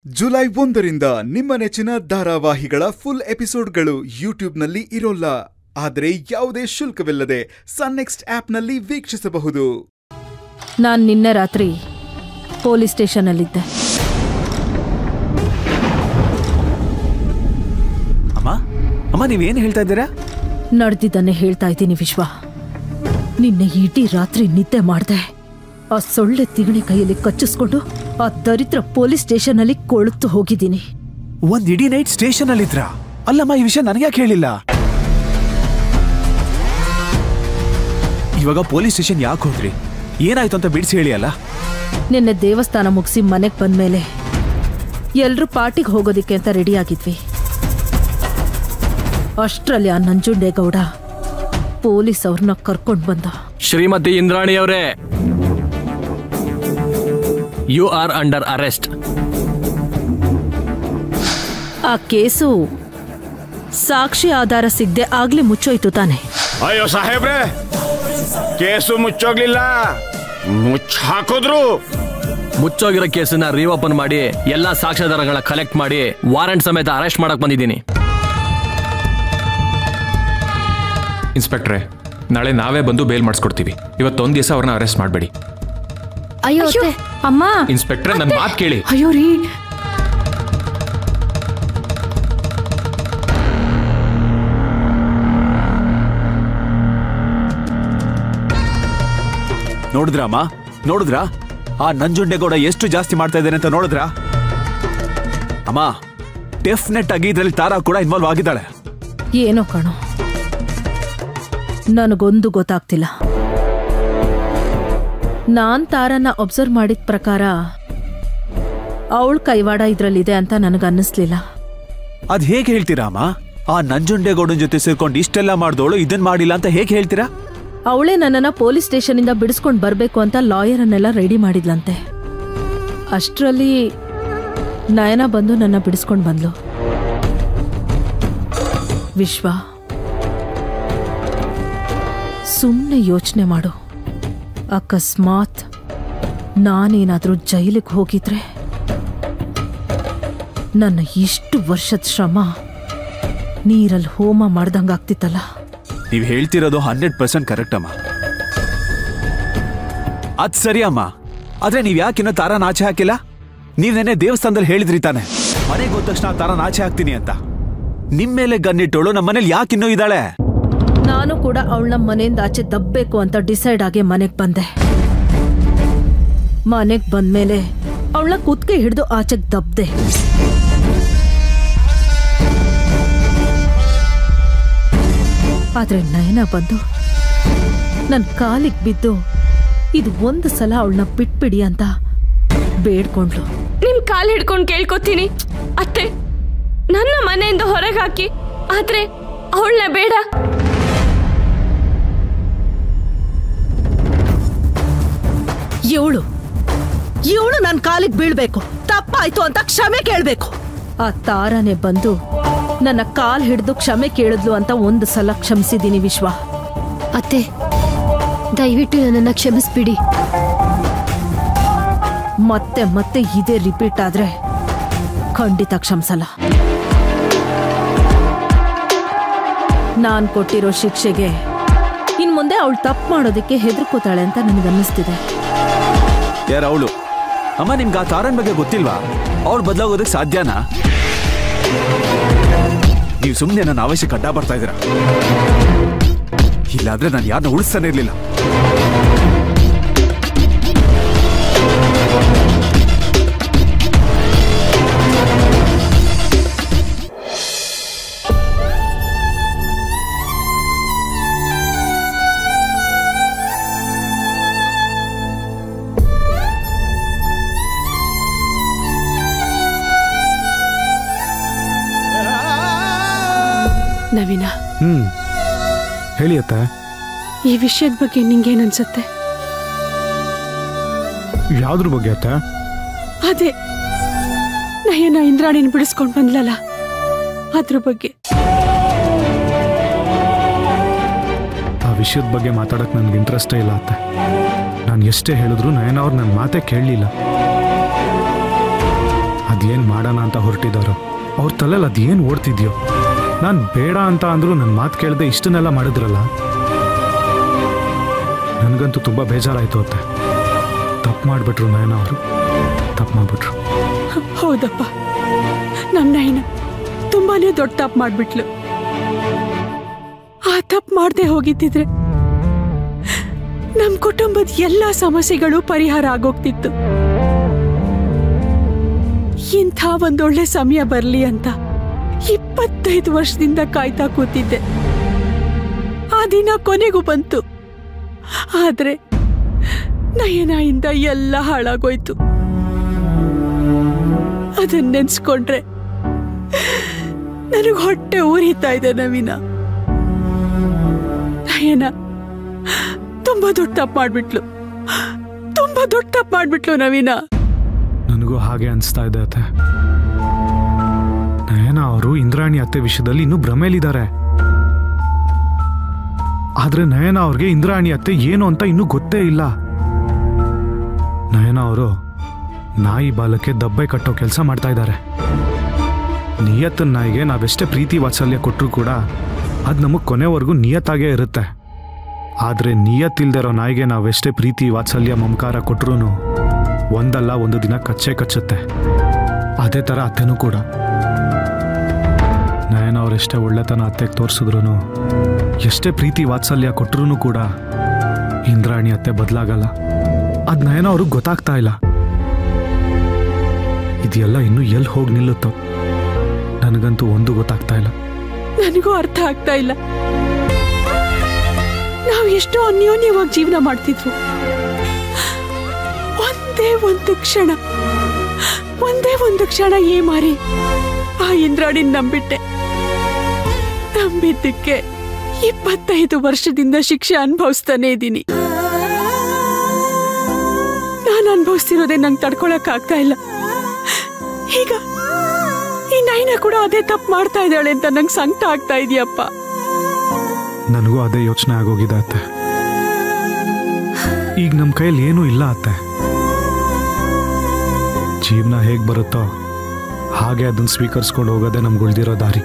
July ಒಂದರಿಂದ ನಿಮ್ಮ ನೆಚ್ಚಿನ ಧಾರಾವಾಹಿಗಳ ಫುಲ್ ಎಪಿಸೋಡ್ಗಳು ಯೂಟ್ಯೂಬ್ನಲ್ಲಿ ಇರೋಲ್ಲ ಆದರೆ ಯಾವುದೇ ಶುಲ್ಕವಿಲ್ಲದೆ ಸನ್ ನೆಕ್ಸ್ಟ್ ಆಪ್ನಲ್ಲಿ ವೀಕ್ಷಿಸಬಹುದು ನಾನು ನಿನ್ನೆ ರಾತ್ರಿ ಪೊಲೀಸ್ ಸ್ಟೇಷನಲ್ಲಿದ್ದೆ ಅಮ್ಮ ಅಮ್ಮ ನೀವೇನು ಹೇಳ್ತಾ ಇದ್ದೀರಾ ನಡೆದಿದ್ದನ್ನೇ ಹೇಳ್ತಾ ಇದ್ದೀನಿ ವಿಶ್ವ ನಿನ್ನೆ ಇಡೀ ರಾತ್ರಿ ನಿದ್ದೆ ಮಾಡ್ದೆ ಆ ಸೊಳ್ಳೆ ತಿಗಣೆ ಕೈಯಲ್ಲಿ ಕಚ್ಚಿಸ್ಕೊಂಡು ಆ ದರಿದ್ರ ಪೊಲೀಸ್ ಸ್ಟೇಷನಲ್ಲಿ ಕೊಳುತ್ತು ಹೋಗಿದ್ದೀನಿ ಒಂದ್ ಇಡೀ ನೈಟ್ ಸ್ಟೇಷನ್ ಅಲ್ಲಿದ್ರ ಅಲ್ಲಮ್ಮ ಈ ವಿಷಯ ನನಗ್ಯಾಕೆ ಹೇಳಿಲ್ಲ ಇವಾಗ ಪೊಲೀಸ್ ಸ್ಟೇಷನ್ ಯಾಕೆ ಹೋದ್ರಿ ಏನಾಯ್ತು ಅಂತ ಬಿಡಿಸಿ ಹೇಳಿ ಅಲ್ಲ ನಿನ್ನೆ ದೇವಸ್ಥಾನ ಮುಗಿಸಿ ಮನೆಗೆ ಬಂದ್ಮೇಲೆ ಎಲ್ರೂ ಪಾರ್ಟಿಗೆ ಹೋಗೋದಿಕ್ಕೆ ಅಂತ ರೆಡಿ ಆಗಿದ್ವಿ ಅಷ್ಟ್ರಲ್ಲಿ ಆ ನಂಜುಂಡೇಗೌಡ ಪೊಲೀಸ್ ಅವ್ರನ್ನ ಕರ್ಕೊಂಡು ಬಂದ ಶ್ರೀಮತಿ ಇಂದ್ರಾಣಿ ಅವರೇ ಯು ಆರ್ ಅಂಡರ್ ಅರೆಸ್ಟ್ ಆ ಕೇಸು ಸಾಕ್ಷಿ ಆಧಾರ ಸಿಗದೆ ಆಗ್ಲೇ ಮುಚ್ಚೋಯ್ತು ತಾನೆ ಅಯ್ಯೋ ಸಾಹೇಬ್ರೆ ಕೇಸು ಮುಚ್ಚೋಗ್ಲಿಲ್ಲ ಮುಚ್ಚ ಹಾಕಿದ್ರು ಮುಚ್ಚೋಗಿರೋ ಕೇಸನ್ನ ರೀಓಪನ್ ಮಾಡಿ ಎಲ್ಲಾ ಸಾಕ್ಷ್ಯಾಧಾರಗಳನ್ನ ಕಲೆಕ್ಟ್ ಮಾಡಿ ವಾರೆಂಟ್ ಸಮೇತ ಅರೆಸ್ಟ್ ಮಾಡಕ್ ಬಂದಿದ್ದೀನಿ ಇನ್ಸ್ಪೆಕ್ಟ್ರೆ ನಾಳೆ ನಾವೇ ಬಂದು ಬೇಲ್ ಮಾಡಿಸ್ಕೊಡ್ತೀವಿ ಇವತ್ತೊಂದು ದಿವಸ ಅವ್ರನ್ನ ಅರೆಸ್ಟ್ ಮಾಡಬೇಡಿ ಅಯ್ಯೋ ಅತ್ತೆ, ಅಮ್ಮ ಇನ್ಸ್ಪೆಕ್ಟ್ರೆ ನನ್ನ ಮಾತು ಕೇಳಿ ಅಯ್ಯೋ ರೀ ನೋಡಿದ್ರಾ ಅಮ್ಮ ನೋಡಿದ್ರಾ ಆ ನಂಜುಂಡೇಗೌಡ ಎಷ್ಟು ಜಾಸ್ತಿ ಮಾಡ್ತಾ ಇದ್ದಾನೆ ಅಂತ ನೋಡಿದ್ರಾ ಅಮ್ಮ ಡೆಫಿನೆಟ್ ಆಗಿ ಇದ್ರಲ್ಲಿ ತಾರಾ ಕೂಡ ಇನ್ವಾಲ್ವ್ ಆಗಿದ್ದಾಳೆ ಏನೋ ಕಣೋ ನನಗೊಂದು ಗೊತ್ತಾಗ್ತಿಲ್ಲ ನಾನ್ ತಾರನ್ನ ಅಬ್ಸರ್ವ್ ಮಾಡಿದ ಪ್ರಕಾರ ಅವಳ ಕೈವಾಡ ಇದ್ರಲ್ಲಿದೆ ಅಂತ ನನಗನ್ನಿಸ್ಲಿಲ್ಲ ಅದ್ ಹೇಗೆ ಹೇಳ್ತೀರಾ ಅಮ್ಮ ಆ ನಂಜುಂಡೇಗೌಡನ ಜೊತೆ ಸೇರ್ಕೊಂಡು ಇಷ್ಟೆಲ್ಲ ಮಾಡ್ದವಳು ಇದನ್ ಮಾಡಿಲ್ಲ ಅಂತ ಹೇಗೆ ಹೇಳ್ತೀರಾ ಅವಳೇ ನನ್ನನ್ನ ಪೊಲೀಸ್ ಸ್ಟೇಷನಿಂದ ಬಿಡಿಸ್ಕೊಂಡು ಬರಬೇಕು ಅಂತ ಲಾಯರನ್ನೆಲ್ಲ ರೆಡಿ ಮಾಡಿದ್ಲಂತೆ ಅಷ್ಟರಲ್ಲಿ ನಯನ ಬಂದು ನನ್ನ ಬಿಡಿಸ್ಕೊಂಡು ಬಂದ್ಲು ವಿಶ್ವ ಸುಮ್ಮನೆ ಯೋಚನೆ ಮಾಡು ಅಕಸ್ಮಾತ್ ನಾನೇನಾದರೂ ಜೈಲಿಗೆ ಹೋಗಿದ್ರೆ ನನ್ನ ಇಷ್ಟು ವರ್ಷದ ಶ್ರಮ ನೀರಲ್ಲಿ ಹೋಮ ಮಾಡ್ದಂಗಾಗ್ತಿತ್ತಲ್ಲ ನೀವ್ ಹೇಳ್ತಿರೋದು ಹಂಡ್ರೆಡ್ ಪರ್ಸೆಂಟ್ ಕರೆಕ್ಟ್ ಅಮ್ಮ ಅದ್ ಸರಿ ಅಮ್ಮ ಆದ್ರೆ ನೀವ್ ಯಾಕಿನ್ನೂ ತಾರ ಆಚೆ ಹಾಕಿಲ್ಲ ನೀವ್ ನೆನ್ನೆ ದೇವಸ್ಥಾನದಲ್ಲಿ ಹೇಳಿದ್ರಿ ತಾನೆ ಮನೆಗೆ ಹೋದ ತಕ್ಷಣ ತಾರ ಆಚೆ ಹಾಕ್ತೀನಿ ಅಂತ ನಿಮ್ ಮೇಲೆ ಗನ್ನಿಟ್ಟೋಳು ನಮ್ಮ ಮನೇಲಿ ಯಾಕಿನ್ನೂ ಇದ್ದಾಳೆ ನಾನು ಕೂಡ ಅವಳನ್ನ ಮನೆಯಿಂದ ಆಚೆ ದಬ್ಬೇಕು ಅಂತ ಡಿಸೈಡ್ ಆಗಿ ಮನೆಗ್ ಬಂದೆ ಮನೆಗ್ ಬಂದ್ಮೇಲೆ ಅವಳನ್ನ ಕುತ್ಕೆ ಹಿಡಿದು ಆಚೆಗ್ ದಬ್ದೆ ಆದ್ರೆ ನಯನ ಬಂದು ನನ್ ಕಾಲಿಗ್ ಬಿದ್ದು ಇದು ಒಂದು ಸಲ ಅವಳನ್ನ ಬಿಟ್ಬಿಡಿ ಅಂತ ಬೇಡ್ಕೊಂಡ್ಲು ನಿಮ್ ಕಾಲ್ ಹಿಡ್ಕೊಂಡು ಕೇಳ್ಕೊತೀನಿ ಅತ್ತೆ ನನ್ನ ಮನೆಯಿಂದ ಹೊರಗೆ ಹಾಕಿ ಆದ್ರೆ ಅವಳನ್ನ ಬೇಡ ಇವಳು ಇವಳು ನನ್ನ ಕಾಲಿಗೆ ಬೀಳ್ಬೇಕು ತಪ್ಪಾಯ್ತು ಅಂತ ಕ್ಷಮೆ ಕೇಳ್ಬೇಕು ಆ ತಾರನೆ ಬಂದು ನನ್ನ ಕಾಲ್ ಹಿಡಿದು ಕ್ಷಮೆ ಕೇಳಿದ್ಲು ಅಂತ ಒಂದು ಸಲ ಕ್ಷಮಿಸಿದ್ದೀನಿ ವಿಶ್ವ ಅತ್ತೆ ದಯವಿಟ್ಟು ನನ್ನನ್ನು ಕ್ಷಮಿಸ್ಬಿಡಿ ಮತ್ತೆ ಮತ್ತೆ ಇದೇ ರಿಪೀಟ್ ಆದ್ರೆ ಖಂಡಿತ ಕ್ಷಮಿಸಲ್ಲ ನಾನ್ ಕೊಟ್ಟಿರೋ ಶಿಕ್ಷೆಗೆ ಇನ್ ಮುಂದೆ ಅವಳು ತಪ್ಪು ಮಾಡೋದಕ್ಕೆ ಹೆದರ್ಕೋತಾಳೆ ಅಂತ ನನಗನ್ನಿಸ್ತಿದೆ ಯಾರ ಅವಳು ಅಮ್ಮ ನಿಮ್ಗೆ ಆ ತಾರನ್ ಬಗ್ಗೆ ಗೊತ್ತಿಲ್ವಾ ಅವ್ಳು ಬದಲಾಗೋದಕ್ಕೆ ಸಾಧ್ಯನಾ ನೀವು ಸುಮ್ಮನೆ ನನ್ನ ಅವಶ್ಯಕ ಅಡ್ಡ ಬರ್ತಾ ಇದ್ದೀರಾ ಇಲ್ಲಾಂದ್ರೆ ನಾನು ಯಾರನ್ನ ಉಳಿಸ್ತಾನೆ ಇರ್ಲಿಲ್ಲ ನವೀನ ಹ್ಮ್ ಹೇಳಿ ಅತ್ತ ಈ ವಿಷಯದ ಬಗ್ಗೆ ನಿಂಗೇನ್ ಅನ್ಸುತ್ತೆ ಯಾವ್ದ್ರ ಬಗ್ಗೆ ಅತ್ತ ಅದೇ ನಯನ ಇಂದ್ರಾಣಿನ ಬಿಡಿಸ್ಕೊಂಡ್ ಬಂದ್ಲಲ್ಲ ಅದ್ರ ಬಗ್ಗೆ ಆ ವಿಷಯದ ಬಗ್ಗೆ ಮಾತಾಡಕ್ ನನ್ಗೆ ಇಂಟ್ರೆಸ್ಟೇ ಇಲ್ಲ ಅತ್ತ ನಾನು ಎಷ್ಟೇ ಹೇಳಿದ್ರು ನಯನ ಅವ್ರು ನನ್ನ ಮಾತೇ ಕೇಳಲಿಲ್ಲ ಅದೇನು ಮಾಡೋಣ ಅಂತ ಹೊರಟಿದ್ದಾರೋ ಅವ್ರ ತಲೆಯಲ್ಲಿ ಅದೇನು ಓಡ್ತಿದ್ಯೋ ನಾನು ಬೇಡ ಅಂತ ಅಂದರೂ ನನ್ನ ಮಾತು ಕೇಳದೆ ಇಷ್ಟನ್ನೆಲ್ಲ ಮಾಡಿದ್ರಲ್ಲ ನನಗಂತೂ ತುಂಬ ಬೇಜಾರಾಯಿತು ಅತ್ತೆ ತಪ್ಪು ಮಾಡಿಬಿಟ್ರು ನಯನ ಅವರು ತಪ್ಪು ಮಾಡಿಬಿಟ್ರು ಹೌದಪ್ಪ ನಮ್ಮ ನೈನ ತುಂಬಾನೇ ದೊಡ್ಡ ತಪ್ಪು ಮಾಡ್ಬಿಟ್ಲು ಆ ತಪ್ಪು ಮಾಡದೆ ಹೋಗಿದ್ದಿದ್ರೆ ನಮ್ ಕುಟುಂಬದ ಎಲ್ಲ ಸಮಸ್ಯೆಗಳು ಪರಿಹಾರ ಆಗೋಗ್ತಿತ್ತು ಇಂಥ ಒಂದೊಳ್ಳೆ ಸಮಯ ಬರ್ಲಿ ಅಂತ ಇಪ್ಪತ್ತೈದು ವರ್ಷದಿಂದ ಕಾಯ್ತಾ ಕೂತಿದ್ದೆ ಆ ದಿನ ಕೊನೆಗೂ ಬಂತು ಆದ್ರೆ ನಯನಾಯಿಂದ ಎಲ್ಲ ಹಾಳಾಗೋಯ್ತು ಅದನ್ನ ನೆನ್ಸ್ಕೊಂಡ್ರೆ ನನಗ್ ಹೊಟ್ಟೆ ಊರಿತಾ ಇದೆ ನವೀನ ನಯನ ತುಂಬಾ ದೊಡ್ಡ ತಪ್ಪು ಮಾಡ್ಬಿಟ್ಲು ತುಂಬಾ ದೊಡ್ಡ ತಪ್ಪು ಮಾಡ್ಬಿಟ್ಲು ನವೀನ ನನಗೂ ಹಾಗೆ ಅನಿಸ್ತಾ ಇದೆ ಅತ್ತೆ ನಯನ ಅವರು ಇಂದ್ರಾಣಿ ಅತ್ತೆ ವಿಷಯದಲ್ಲಿ ಇನ್ನೂ ಭ್ರಮೇಲಿದ್ದಾರೆ ಆದ್ರೆ ನಯನ ಅವ್ರಿಗೆ ಇಂದ್ರಾಣಿ ಅತ್ತೆ ಏನು ಅಂತ ಇನ್ನೂ ಗೊತ್ತೇ ಇಲ್ಲ ನಯನ ಅವರು ನಾಯಿ ಬಾಲಕ್ಕೆ ದಬ್ಬೆ ಕಟ್ಟೋ ಕೆಲಸ ಮಾಡ್ತಾ ಇದ್ದಾರೆ ನಿಯತ್ತನ ನಾಯಿಗೆ ನಾವೆಷ್ಟೇ ಪ್ರೀತಿ ವಾತ್ಸಲ್ಯ ಕೊಟ್ಟರು ಕೂಡ ಅದು ನಮಗೆ ಕೊನೆವರೆಗೂ ನಿಯತ್ತಾಗೇ ಇರುತ್ತೆ ಆದರೆ ನಿಯತ್ತಿಲ್ದಿರೋ ನಾಯಿಗೆ ನಾವೆಷ್ಟೇ ಪ್ರೀತಿ ವಾತ್ಸಲ್ಯ ಮಮಕಾರ ಕೊಟ್ರೂ ಒಂದಲ್ಲ ಒಂದು ದಿನ ಕಚ್ಚೆ ಕಚ್ಚುತ್ತೆ ಅದೇ ಥರ ಅತ್ತೆನೂ ಕೂಡ ನಯನ ಅವರೆಷ್ಟೇ ಒಳ್ಳೆತನ ಅತ್ತೆಗೆ ತೋರಿಸಿದ್ರು ಎಷ್ಟೇ ಪ್ರೀತಿ ವಾತ್ಸಲ್ಯ ಕೊಟ್ರೂ ಕೂಡ ಇಂದ್ರಾಣಿ ಅತ್ತೆ ಬದಲಾಗಲ್ಲ ಅದು ನಯನ ಅವ್ರಿಗೆ ಗೊತ್ತಾಗ್ತಾ ಇಲ್ಲ ಇದೆಲ್ಲ ಇನ್ನೂ ಎಲ್ಲಿ ಹೋಗಿ ನಿಲ್ಲುತ್ತೋ ನನಗಂತೂ ಒಂದು ಗೊತ್ತಾಗ್ತಾ ಇಲ್ಲ ನನಗೂ ಅರ್ಥ ಆಗ್ತಾ ಇಲ್ಲ ನಾವು ಎಷ್ಟೋ ಅನ್ಯೋನ್ಯವಾಗಿ ಜೀವನ ಮಾಡ್ತಿದ್ವು ಒಂದೇ ಒಂದು ಕ್ಷಣ ಒಂದೇ ಒಂದು ಕ್ಷಣ ಏ ಮಾರಿ ಆ ಇಂದ್ರಾಣಿನ್ ನಂಬಿಟ್ಟೆ ನಂಬಿದ್ದಕ್ಕೆ ಇಪ್ಪತ್ತೈದು ವರ್ಷದಿಂದ ಶಿಕ್ಷೆ ಅನುಭವಿಸ್ತಾನೆ ಇದ್ದೀನಿ ನಾನು ಅನುಭವಿಸ್ತಿರೋದೇ ನಂಗೆ ತಡ್ಕೊಳಕ್ ಆಗ್ತಾ ಇಲ್ಲ ಈಗ ಈ ನೈನ ಕೂಡ ಅದೇ ತಪ್ಪು ಮಾಡ್ತಾ ಇದ್ದಾಳೆ ಅಂತ ನಂಗೆ ಸಂಕಟ ಆಗ್ತಾ ಇದೆಯಪ್ಪ ನನಗೂ ಅದೇ ಯೋಚನೆ ಆಗೋಗಿದೆ ಅತ್ತೆ ಈಗ ನಮ್ಮ ಕೈಯಲ್ಲಿ ಏನೂ ಇಲ್ಲ ಅತ್ತೆ ಜೀವನ ಹೇಗೆ ಬರುತ್ತೋ ಹಾಗೆ ಅದನ್ನ ಸ್ವೀಕರಿಸ್ಕೊಂಡು ಹೋಗೋದೇ ನಮ್ಗೆ ಉಳ್ದಿರೋ ದಾರಿ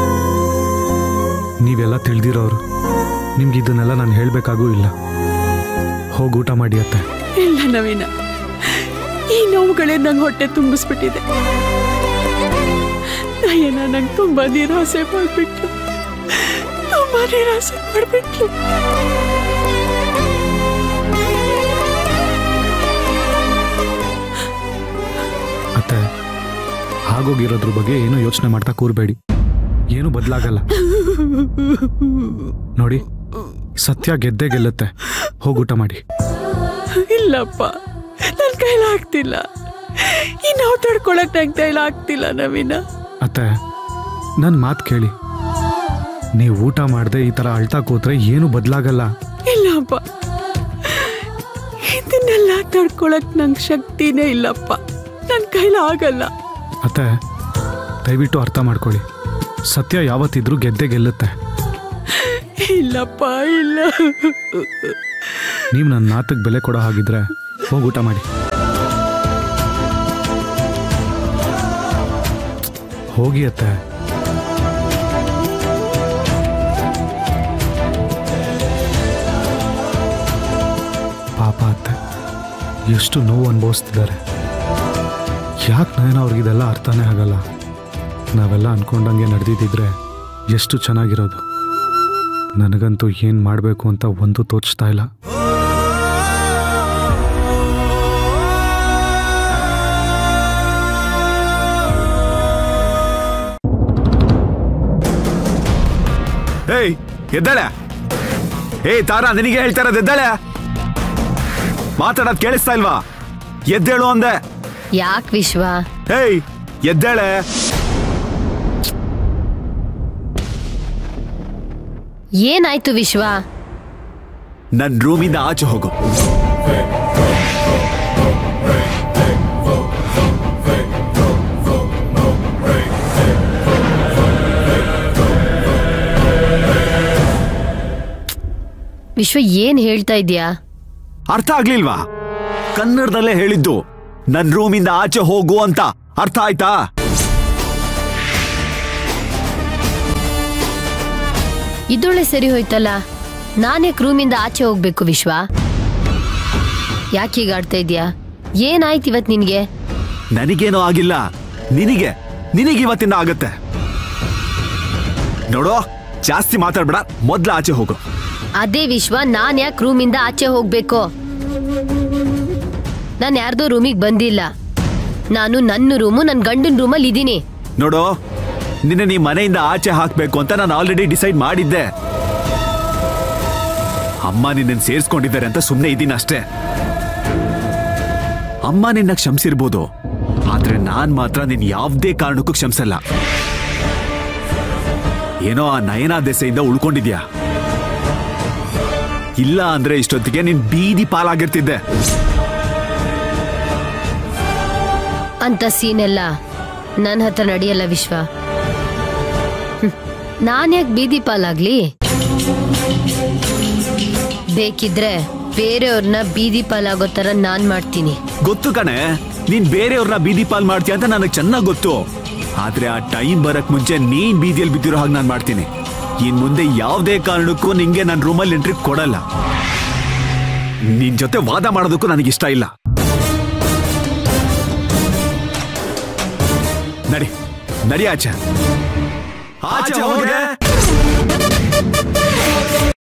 ನೀವೆಲ್ಲ ತಿಳಿದಿರೋರು ನಿಮ್ಗೆ ಇದನ್ನೆಲ್ಲ ನಾನು ಹೇಳಬೇಕಾಗೂ ಇಲ್ಲ ಹೋಗಿ ಊಟ ಮಾಡಿ ಅತ್ತೆ ಇಲ್ಲ ನವೀನ ಈ ನೋವುಗಳೇ ನಂಗೆ ಹೊಟ್ಟೆ ತುಂಬಿಸ್ಬಿಟ್ಟಿದೆ ನಯನ ನಂಗೆ ತುಂಬಾ ನಿರಾಸೆ ಮಾಡ್ಬಿಟ್ಲು ತುಂಬಾ ನಿರಾಸೆ ಮಾಡ್ಬಿಟ್ಲು ಅತ್ತೆ ಹಾಗೋಗಿರೋದ್ರ ಬಗ್ಗೆ ಏನೂ ಯೋಚನೆ ಮಾಡ್ತಾ ಕೂರಬೇಡಿ ಏನೂ ಬದಲಾಗಲ್ಲ ನೋಡಿ ಸತ್ಯ ಗೆದ್ದೇ ಗೆಲ್ಲುತ್ತೆ ಹೋಗಿ ಊಟ ಮಾಡಿ ಇಲ್ಲಪ್ಪ ನನ್ನ ಕೈಲಾಗ್ತಿಲ್ಲ ಈ ನೋವು ತಡ್ಕೊಳಕ್ ನಂಗೆ ಕೈಲಾಗ್ತಿಲ್ಲ ನವೀನ ಅತ್ತೆ ನನ್ನ ಮಾತು ಕೇಳಿ ನೀವು ಊಟ ಮಾಡದೆ ಈ ಥರ ಅಳ್ತಾ ಕೂತ್ರೆ ಏನೂ ಬದಲಾಗಲ್ಲ ಇಲ್ಲಪ್ಪ ಇದನ್ನೆಲ್ಲ ತಡ್ಕೊಳಕ್ ನಂಗೆ ಶಕ್ತಿನೇ ಇಲ್ಲಪ್ಪ ನನ್ನ ಕೈಲಾಗಲ್ಲ ಅತ್ತೆ ದಯವಿಟ್ಟು ಅರ್ಥ ಮಾಡ್ಕೊಳ್ಳಿ ಸತ್ಯ ಯಾವತ್ತಿದ್ರೂ ಗೆದ್ದೇ ಗೆಲ್ಲುತ್ತೆ ಇಲ್ಲಪ್ಪ ಇಲ್ಲ ನೀವು ನನ್ನ ಮಾತಿಗೆ ಬೆಲೆ ಕೊಡೋ ಹಾಗಿದ್ರೆ ಹೋಗಿ ಊಟ ಮಾಡಿ ಹೋಗಿ ಅತ್ತೆ ಪಾಪ ಅತ್ತೆ ಎಷ್ಟು ನೋವು ಅನುಭವಿಸ್ತಿದ್ದಾರೆ ಯಾಕೆ ನಯನ ಅವ್ರಿಗಿದೆಲ್ಲ ಅರ್ಥನೇ ಆಗಲ್ಲ ನಾವೆಲ್ಲ ಅನ್ಕೊಂಡಂಗೆ ನಡೆದಿದ್ದಿದ್ರೆ ಎಷ್ಟು ಚೆನ್ನಾಗಿರೋದು ನನಗಂತೂ ಏನು ಮಾಡಬೇಕು ಅಂತ ಒಂದು ತೋಚ್ತಾ ಇಲ್ಲ ಏಯ್ ಎದ್ದಾಳೆ ಏಯ್ ತಾರಾ ನಿನಗೆ ಹೇಳ್ತಾ ಇರೋದು ಎದ್ದಾಳೆ ಮಾತಾಡೋದು ಕೇಳಿಸ್ತಾ ಇಲ್ವಾ ಎದ್ದೇಳು ಅಂದೆ ಯಾಕ್ ವಿಶ್ವ ಏಯ್ ಎದ್ದೇಳೆ ಏನಾಯ್ತು ವಿಶ್ವ ನನ್ನ ರೂಮಿಂದ ಆಚೆ ಹೋಗು ವಿಶ್ವ ಏನ್ ಹೇಳ್ತಾ ಇದ್ಯಾ ಅರ್ಥ ಆಗ್ಲಿಲ್ವಾ ಕನ್ನಡದಲ್ಲೇ ಹೇಳಿದ್ದು ನನ್ನ ರೂಮಿಂದ ಆಚೆ ಹೋಗು ಅಂತ ಅರ್ಥ ಆಯ್ತಾ ಇದೊಳ್ಳೆ ಸರಿ ಹೋಯ್ತಲ್ಲ ನಾನೇ ರೂಮಿಂದ ಆಚೆ ಹೋಗ್ಬೇಕು ವಿಶ್ವ ಯಾಕೆ ಹೀಗೆ ಆಡ್ತಾ ಇದ್ಯಾ ಏನಾಯ್ತು ಇವತ್ ನಿನ್ಗೆ ನನಗೇನೋ ಆಗಿಲ್ಲ ನಿನಗೆ ನಿನಗೆ ಇವತ್ತಿಂದ ಆಗತ್ತೆ ನೋಡೋ ಜಾಸ್ತಿ ಮಾತಾಡ್ಬೇಡ ಮೊದ್ಲು ಆಚೆ ಹೋಗು ಅದೇ ವಿಶ್ವ ನಾನ್ ಯಾಕೆ ರೂಮಿಂದ ಆಚೆ ಹೋಗ್ಬೇಕು ನಾನು ಯಾರ್ದೋ ರೂಮಿಗೆ ಬಂದಿಲ್ಲ ನಾನು ನನ್ನ ರೂಮು ನನ್ನ ಗಂಡನ ರೂಮಲ್ಲಿ ಇದ್ದೀನಿ ನೋಡೋ ನಿನ್ನ ನೀ ಮನೆಯಿಂದ ಆಚೆ ಹಾಕ್ಬೇಕು ಅಂತ ನಾನು ಆಲ್ರೆಡಿ ಡಿಸೈಡ್ ಮಾಡಿದ್ದೆ ಅಮ್ಮ ನಿನ್ನ ಸೇರಿಸ್ಕೊಂಡಿದ್ದಾರೆ ಅಂತ ಸುಮ್ಮನೆ ಇದ್ದೀನಿ ಅಷ್ಟೇ ಅಮ್ಮ ನಿನ್ನ ಕ್ಷಮಿಸಿರ್ಬೋದು ಆದ್ರೆ ನಾನ್ ಮಾತ್ರ ನಿನ್ ಯಾವ್ದೇ ಕಾರಣಕ್ಕೂ ಕ್ಷಮಿಸಲ್ಲ ಏನೋ ಆ ನಯನ ದೆಸೆಯಿಂದ ಉಳ್ಕೊಂಡಿದ್ಯಾ ಇಲ್ಲ ಅಂದ್ರೆ ಇಷ್ಟೊತ್ತಿಗೆ ನೀನ್ ಬೀದಿ ಪಾಲಾಗಿರ್ತಿದ್ದೆ ಅಂತ ಸೀನೆಲ್ಲ ನನ್ನ ಹತ್ರ ನಡೆಯಲ್ಲ ವಿಶ್ವ ನಾನು ಯಾಕೆ ಬೀದಿ ಪಾಲಾಗ್ಲಿ ಬೇಕಿದ್ರೆ ಬೇರೆಯವ್ರನ್ನ ಬೀದಿ ಪಾಲಾಗೋ ಥರ ನಾನ್ ಮಾಡ್ತೀನಿ ಗೊತ್ತು ಕಣೆ ನೀನ್ ಬೇರೆಯವ್ರನ್ನ ಬೀದಿ ಪಾಲ್ ಮಾಡ್ತೀಯ ಅಂತ ನನಗೆ ಚೆನ್ನಾಗ್ ಗೊತ್ತು ಆದ್ರೆ ಆ ಟೈಮ್ ಬರಕ್ ಮುಂಚೆ ನೀನ್ ಬೀದಿಯಲ್ಲಿ ಬಿದ್ದಿರೋ ಹಾಗೆ ನಾನು ಮಾಡ್ತೀನಿ ಇನ್ ಮುಂದೆ ಯಾವುದೇ ಕಾರಣಕ್ಕೂ ನಿಂಗೆ ನನ್ನ ರೂಮಲ್ಲಿ ಎಂಟ್ರಿ ಕೊಡಲ್ಲ ನಿನ್ ಜೊತೆ ವಾದ ಮಾಡೋದಕ್ಕೂ ನನಗೆ ಇಷ್ಟ ಇಲ್ಲ ನಡಿ ನಡಿ ಆಚೆ ಆಚೆ ಹೋಗೆ